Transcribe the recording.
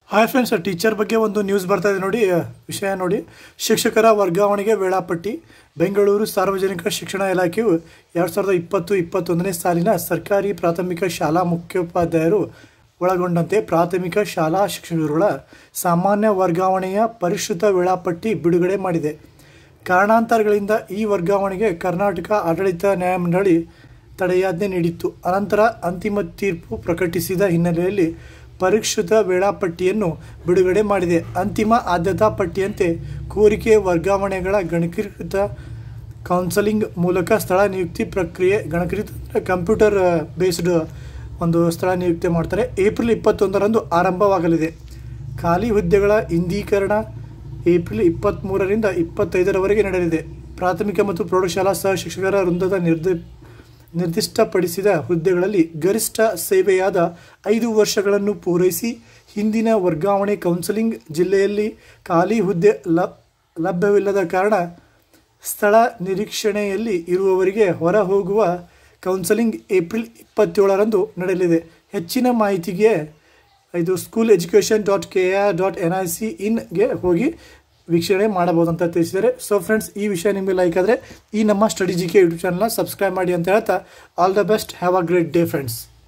hi friends teacher ಬಗ್ಗೆ ಒಂದು news ಬರ್ತಾ ಇದೆ ನೋಡಿ ಆ, ವಿಷಯ ನೋಡಿ ಶಿಕ್ಷಕರ ವರ್ಗಾವಣೆಗೆ ವೇಳಾಪಟ್ಟಿ ಬೆಂಗಳೂರು ಸಾರ್ವಜನಿಕ ಶಿಕ್ಷಣ ಇಲಾಖೆಯು ಎರಡು ಸಾವಿರದ ಇಪ್ಪತ್ತು ಇಪ್ಪತ್ತೊಂದನೇ ಸಾಲಿನ ಸರ್ಕಾರಿ ಪ್ರಾಥಮಿಕ ಶಾಲಾ ಮುಖ್ಯೋಪಾಧ್ಯಾಯರು ಒಳಗೊಂಡಂತೆ ಪ್ರಾಥಮಿಕ ಶಾಲಾ ಶಿಕ್ಷಕರುಗಳ ಸಾಮಾನ್ಯ ವರ್ಗಾವಣೆಯ ಪರಿಷ್ಕೃತ ವೇಳಾಪಟ್ಟಿ ಬಿಡುಗಡೆ ಮಾಡಿದೆ ಕಾರಣಾಂತರಗಳಿಂದ ಈ ವರ್ಗಾವಣೆಗೆ ಕರ್ನಾಟಕ ಆಡಳಿತ ನ್ಯಾಯಮಂಡಳಿ ತಡೆಯಾಜ್ಞೆ ನೀಡಿತ್ತು ಅನಂತರ ಅಂತಿಮ ತೀರ್ಪು ಪ್ರಕಟಿಸಿದ ಹಿನ್ನೆಲೆಯಲ್ಲಿ ಪರಿಷ್ಕೃತ ವೇಳಾಪಟ್ಟಿಯನ್ನು ಬಿಡುಗಡೆ ಮಾಡಿದೆ ಅಂತಿಮ ಆದ್ಯತಾ ಪಟ್ಟಿಯಂತೆ ಕೋರಿಕೆ ವರ್ಗಾವಣೆಗಳ ಗಣಕೀಕೃತ ಕೌನ್ಸಲಿಂಗ್ ಮೂಲಕ ಸ್ಥಳ ನಿಯುಕ್ತಿ ಪ್ರಕ್ರಿಯೆ ಗಣಕೀಕೃತ ಕಂಪ್ಯೂಟರ್ ಬೇಸ್ಡ್ ಒಂದು ಸ್ಥಳ ನಿಯುಕ್ತಿ ಮಾಡ್ತಾರೆ ಏಪ್ರಿಲ್ ಇಪ್ಪತ್ತೊಂದರಂದು ಆರಂಭವಾಗಲಿದೆ ಖಾಲಿ ಹುದ್ದೆಗಳ ಇಂದೀಕರಣ ಏಪ್ರಿಲ್ ಇಪ್ಪತ್ತ್ಮೂರರಿಂದ ಇಪ್ಪತ್ತೈದರವರೆಗೆ ನಡೆಯಲಿದೆ ಪ್ರಾಥಮಿಕ ಮತ್ತು ಪ್ರೌಢಶಾಲಾ ಸಹ ಶಿಕ್ಷಕರ ವೃಂದದ ನಿರ್ದಿ ನಿರ್ದಿಷ್ಟಪಡಿಸಿದ ಹುದ್ದೆಗಳಲ್ಲಿ ಗರಿಷ್ಠ ಸೇವೆಯಾದ ಐದು ವರ್ಷಗಳನ್ನು ಪೂರೈಸಿ ಹಿಂದಿನ ವರ್ಗಾವಣೆ ಕೌನ್ಸಲಿಂಗ್ ಜಿಲ್ಲೆಯಲ್ಲಿ ಖಾಲಿ ಹುದ್ದೆ ಲ ಲಭ್ಯವಿಲ್ಲದ ಕಾರಣ ಸ್ಥಳ ನಿರೀಕ್ಷಣೆಯಲ್ಲಿ ಇರುವವರಿಗೆ ಹೊರ ಹೋಗುವ ಕೌನ್ಸಲಿಂಗ್ ಏಪ್ರಿಲ್ ಇಪ್ಪತ್ತೇಳರಂದು ನಡೆಯಲಿದೆ ಹೆಚ್ಚಿನ ಮಾಹಿತಿಗೆ ಇದು school education dot K R dot N I C ಇನ್ಗೆ ಹೋಗಿ ವೀಕ್ಷಣೆ ಮಾಡಬಹುದು ಅಂತ ತಿಳಿಸಿದ್ದಾರೆ ಸೊ ಫ್ರೆಂಡ್ಸ್ ಈ ವಿಷಯ ನಿಮಗೆ ಲೈಕ್ ಆದರೆ ಈ ನಮ್ಮ ಸ್ಟಡಿ ಜಿ ಕೆ ಯೂಟ್ಯೂಬ್ ಚಾನಲ್ನ ಸಬ್ಸ್ಕ್ರೈಬ್ ಮಾಡಿ ಅಂತ ಹೇಳ್ತಾ all the best have a great day friends